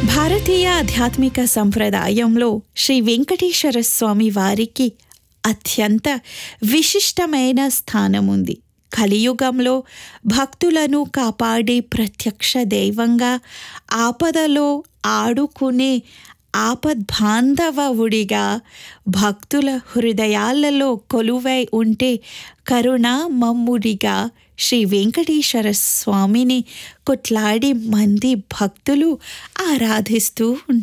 భారతీయ ఆధ్యాత్మిక సంప్రదాయంలో శ్రీ వెంకటేశ్వర స్వామి వారికి అత్యంత విశిష్టమైన స్థానం ఉంది కలియుగంలో భక్తులను కాపాడే ప్రత్యక్ష దైవంగా ఆపదలో ఆడుకునే ఆపద్బాంధవుడిగా భక్తుల హృదయాలలో కొలువై ఉంటే కరుణామమ్ముడిగా శ్రీ వెంకటేశ్వర స్వామిని కొట్లాడి మంది భక్తులు ఆరాధిస్తూ